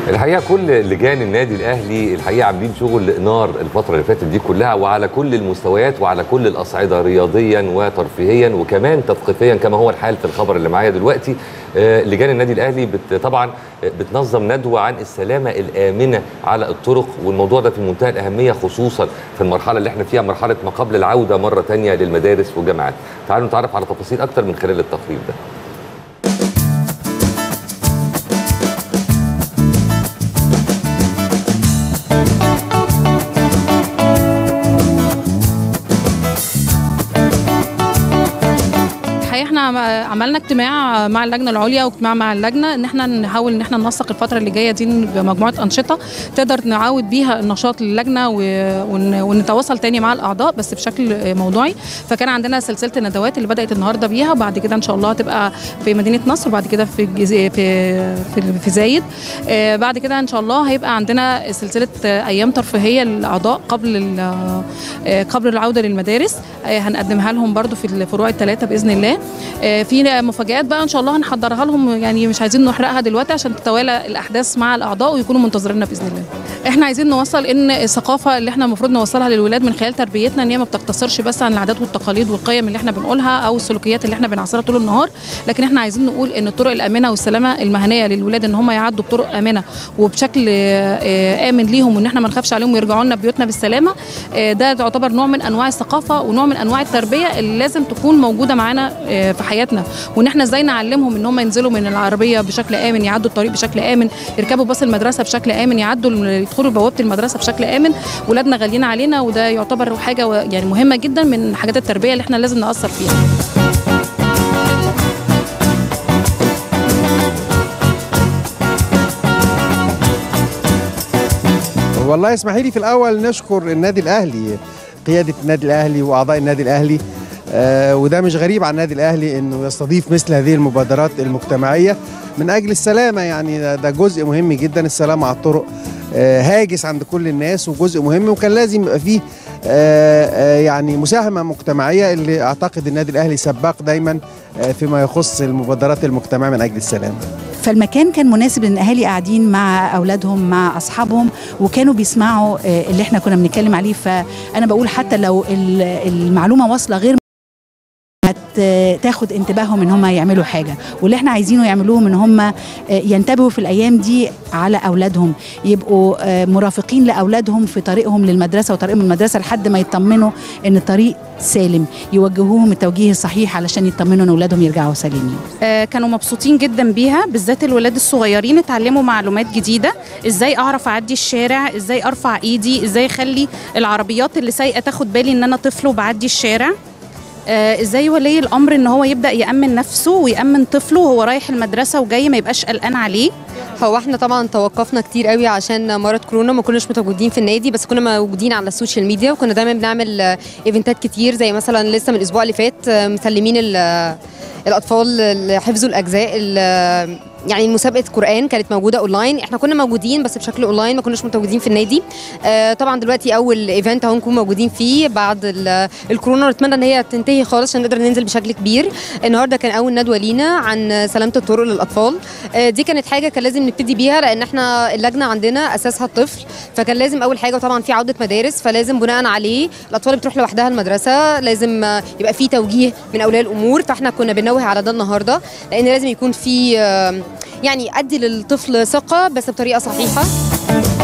الحقيقه كل لجان النادي الاهلي الحقيقه عاملين شغل نار الفتره اللي فاتت دي كلها وعلى كل المستويات وعلى كل الاصعده رياضيا وترفيهيا وكمان تثقيفيا كما هو الحال في الخبر اللي معايا دلوقتي آه، لجان النادي الاهلي بت طبعا بتنظم ندوه عن السلامه الامنه على الطرق والموضوع ده في منتهى الاهميه خصوصا في المرحله اللي احنا فيها مرحله ما قبل العوده مره ثانيه للمدارس والجامعات تعالوا نتعرف على تفاصيل اكتر من خلال التقرير ده الحقيقه احنا عم- عملنا اجتماع مع اللجنه العليا واجتماع مع اللجنه ان احنا نحاول ان احنا ننسق الفتره اللي جايه دي بمجموعه انشطه تقدر نعود بيها النشاط للجنه و- ون- ونتواصل تاني مع الاعضاء بس بشكل موضوعي فكان عندنا سلسله الندوات اللي بدات النهارده بيها وبعد كده ان شاء الله هتبقى في مدينه نصر وبعد كده في الجز... في في, في زايد آه، بعد كده ان شاء الله هيبقى عندنا سلسله آه، ايام ترفيهيه للاعضاء قبل ال- آه، قبل العوده للمدارس آه، هنقدمها لهم برضو في الفروع الثلاثه باذن الله آه، في مفاجآت بقى ان شاء الله هنحضرها لهم يعني مش عايزين نحرقها دلوقتي عشان تتوالى الاحداث مع الاعضاء ويكونوا منتظريننا باذن الله احنا عايزين نوصل ان الثقافه اللي احنا المفروض نوصلها للولاد من خلال تربيتنا ان هي ما بتقتصرش بس عن العادات والتقاليد والقيم اللي احنا بنقولها او السلوكيات اللي احنا بنعصرها طول النهار لكن احنا عايزين نقول ان الطرق الامنه والسلامه المهنيه للولاد ان هم يعدوا بطرق امنه وبشكل آه، آه، امن ليهم وان احنا ما نخافش عليهم ويرجعوا لنا بيوتنا بالسلامه آه، ده تعتبر نوع من انواع الثقافه ونوع من انواع التربيه اللي لازم تكون موجوده معانا آه، في حياتنا وان احنا ازاي نعلمهم ان هم ينزلوا من العربيه بشكل امن يعدوا الطريق بشكل امن يركبوا باص المدرسه بشكل امن يعدوا يدخلوا بوابه المدرسه بشكل امن ولادنا غاليين علينا وده يعتبر حاجه و- يعني مهمه جدا من حاجات التربيه اللي احنا لازم ناثر فيها والله اسمحي لي في الاول نشكر النادي الاهلي قياده النادي الاهلي واعضاء النادي الاهلي آه وده مش غريب عن النادي الاهلي انه يستضيف مثل هذه المبادرات المجتمعيه من اجل السلامه يعني ده, ده جزء مهم جدا السلامه على الطرق آه هاجس عند كل الناس وجزء مهم وكان لازم يبقى فيه آه آه يعني مساهمه مجتمعيه اللي اعتقد النادي الاهلي سباق دايما آه فيما يخص المبادرات المجتمعيه من اجل السلامه فالمكان كان مناسب ان الاهالي قاعدين مع اولادهم مع اصحابهم وكانوا بيسمعوا آه، اللي احنا كنا بنتكلم عليه فانا بقول حتى لو ال- المعلومه واصله غير هت- تاخد انتباههم ان هم يعملوا حاجه واللي احنا عايزينه يعملوهم ان هم آه، ينتبهوا في الايام دي على اولادهم يبقوا آه، مرافقين لاولادهم في طريقهم للمدرسه وطريقهم المدرسه لحد ما يطمنوا ان الطريق سالم يوجهوهم التوجيه الصحيح علشان يطمنوا ان اولادهم يرجعوا سالمين آه، كانوا مبسوطين جدا بيها بالذات الولاد الصغيرين اتعلموا معلومات جديده ازاي اعرف اعدي الشارع ازاي ارفع ايدي ازاي اخلي العربيات اللي سايقه تاخد بالي ان انا طفل وبعدي الشارع آه، ازاي ولي الامر ان هو يبدا يامن نفسه ويامن طفله وهو رايح المدرسه وجاي ما يبقاش قلقان عليه هو احنا طبعا توقفنا كتير قوي عشان مرض كورونا ما كناش متواجدين في النادي بس كنا موجودين على السوشيال ميديا وكنا دايما بنعمل آه، ايفنتات كتير زي مثلا لسه من الاسبوع اللي فات آه، مسلمين ال- آه، الاطفال اللي حفظوا الاجزاء ال- يعني مسابقه قران كانت موجوده اونلاين احنا كنا موجودين بس بشكل اونلاين ما كناش متواجدين في النادي آه، طبعا دلوقتي اول ايفنت اهو نكون موجودين فيه بعد ال- الكورونا ونتمنى ان هي تنتهي خالص عشان نقدر ننزل بشكل كبير النهارده كان اول ندوه لينا عن سلامه الطرق للاطفال آه، دي كانت حاجه كان لازم نبتدي بيها لان احنا اللجنه عندنا اساسها الطفل فكان لازم اول حاجه طبعا في عوده مدارس فلازم بناء عليه الاطفال اللي بتروح لوحدها المدرسه لازم آه، يبقى في توجيه من اولياء الامور فاحنا كنا بننوه على ده النهارده لان لازم يكون في آه، يعني ادي للطفل ثقه بس بطريقه صحيحه